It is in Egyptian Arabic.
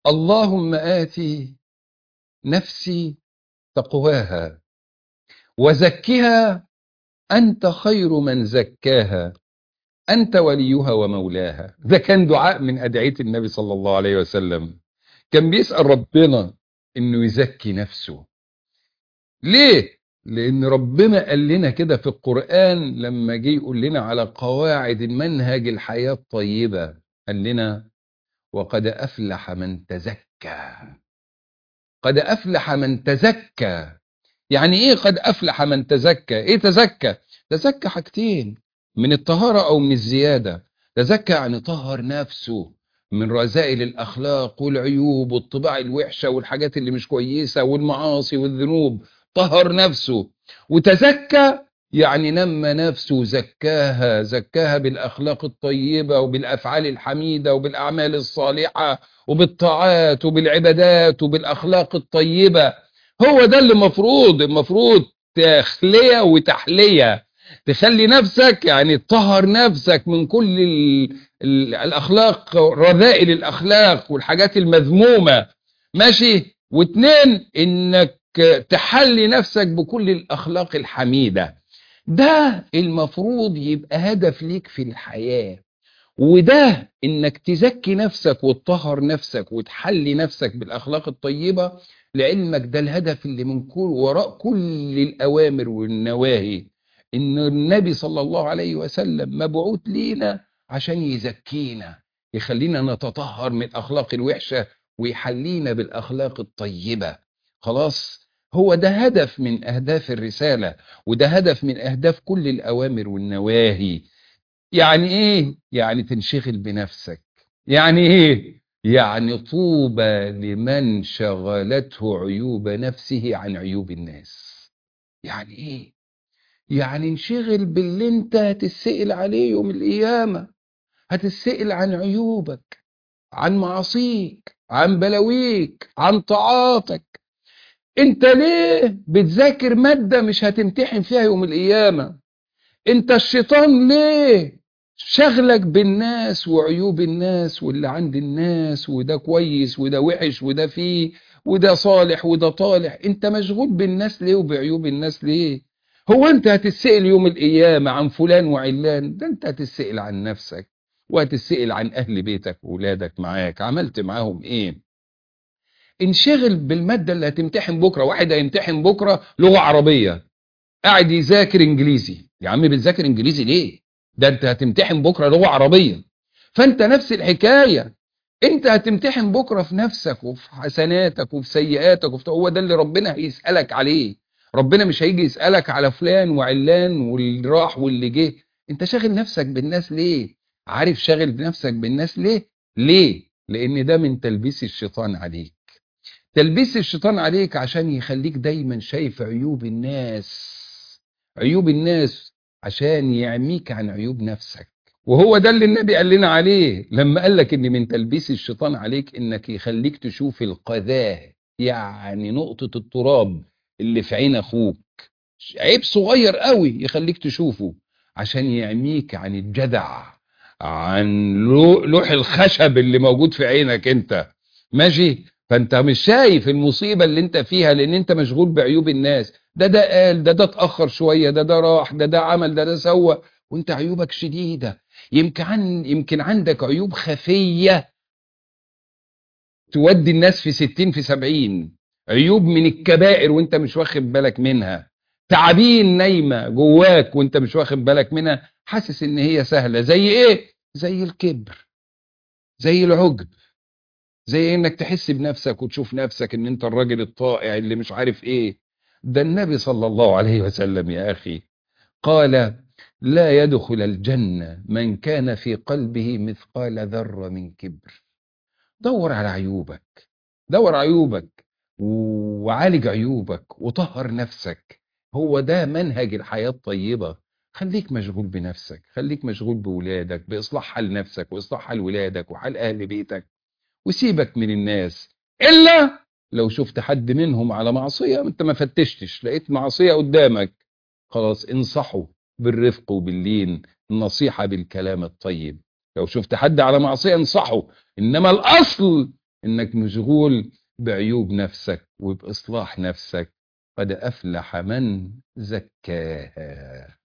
اللهم آتي نفسي تقواها وزكها أنت خير من زكاها أنت وليها ومولاها ده كان دعاء من أدعية النبي صلى الله عليه وسلم كان بيسأل ربنا إنه يزكي نفسه ليه؟ لأن ربنا قال لنا كده في القرآن لما جه يقول لنا على قواعد منهج الحياة الطيبة قال لنا وقد أفلح من تزكى قد أفلح من تزكى يعني إيه قد أفلح من تزكى إيه تزكى تزكى حاجتين من الطهارة أو من الزيادة تزكى يعني طهر نفسه من رذائل الأخلاق والعيوب والطباع الوحشة والحاجات اللي مش كويسة والمعاصي والذنوب طهر نفسه وتزكى يعني نمى نفسه زكاها زكاها بالأخلاق الطيبة وبالأفعال الحميدة وبالأعمال الصالحة وبالطاعات وبالعبادات وبالأخلاق الطيبة هو ده اللي المفروض المفروض تخلية وتحلية تخلي نفسك يعني تطهر نفسك من كل ال ال الأخلاق رذائل الأخلاق والحاجات المذمومة ماشي واتنين انك تحلي نفسك بكل الأخلاق الحميدة ده المفروض يبقى هدف ليك في الحياة وده انك تزكي نفسك وتطهر نفسك وتحلي نفسك بالأخلاق الطيبة لعلمك ده الهدف اللي من كل وراء كل الأوامر والنواهي ان النبي صلى الله عليه وسلم مبعوث لينا عشان يزكينا يخلينا نتطهر من الأخلاق الوحشة ويحلينا بالأخلاق الطيبة خلاص هو ده هدف من أهداف الرسالة وده هدف من أهداف كل الأوامر والنواهي يعني إيه؟ يعني تنشغل بنفسك يعني إيه؟ يعني طوبى لمن شغلته عيوب نفسه عن عيوب الناس يعني إيه؟ يعني انشغل باللي انت هتسئل عليه يوم القيامة هتسئل عن عيوبك عن معاصيك عن بلاويك عن طاعاتك انت ليه بتذاكر مادة مش هتمتحن فيها يوم القيامة انت الشيطان ليه شغلك بالناس وعيوب الناس واللي عند الناس وده كويس وده وحش وده فيه وده صالح وده طالح انت مشغول بالناس ليه وبعيوب الناس ليه هو انت هتسئل يوم القيامة عن فلان وعلان ده انت هتسئل عن نفسك وهتسئل عن اهل بيتك وولادك معاك عملت معاهم ايه انشغل بالمادة اللي هتمتحن بكرة واحد هيمتحن بكرة لغة عربية قاعد يذاكر انجليزي يا عم بتذاكر انجليزي ليه ده انت هتمتحن بكرة لغة عربية فانت نفس الحكاية انت هتمتحن بكرة في نفسك وفي حسناتك وفي سيئاتك وفي هو ده اللي ربنا هيسألك عليه ربنا مش هيجي يسألك على فلان وعلان واللي راح واللي جه انت شاغل نفسك بالناس ليه عارف شاغل نفسك بالناس ليه ليه لان ده من تلبيس الشيطان عليك تلبيس الشيطان عليك عشان يخليك دايما شايف عيوب الناس عيوب الناس عشان يعميك عن عيوب نفسك وهو ده اللي النبي قال لنا عليه لما قال لك ان من تلبيس الشيطان عليك انك يخليك تشوف القذاه يعني نقطة التراب اللي في عين اخوك عيب صغير قوي يخليك تشوفه عشان يعميك عن الجدع عن لوح الخشب اللي موجود في عينك انت ماشي فانت مش شايف المصيبة اللي انت فيها لان انت مشغول بعيوب الناس ده ده قال ده ده اتأخر شوية ده ده راح ده ده عمل ده ده سوى وانت عيوبك شديدة يمكن عن يمكن عندك عيوب خفية تودي الناس في ستين في سبعين عيوب من الكبائر وانت مش واخد بالك منها تعابين نايمة جواك وانت مش واخد بالك منها حاسس ان هي سهلة زي ايه زي الكبر زي العجب زي انك تحس بنفسك وتشوف نفسك ان انت الراجل الطائع اللي مش عارف ايه ده النبي صلى الله عليه وسلم يا اخي قال لا يدخل الجنة من كان في قلبه مثقال ذرة من كبر دور على عيوبك دور عيوبك وعالج عيوبك وطهر نفسك هو ده منهج الحياة الطيبة خليك مشغول بنفسك خليك مشغول بولادك بإصلاح حال نفسك وإصلاح حال ولادك وحال أهل بيتك وسيبك من الناس إلا لو شفت حد منهم على معصية انت ما فتشتش لقيت معصية قدامك خلاص انصحه بالرفق وباللين النصيحة بالكلام الطيب لو شفت حد على معصية انصحه إنما الأصل انك مشغول بعيوب نفسك وبإصلاح نفسك قد أفلح من زكاها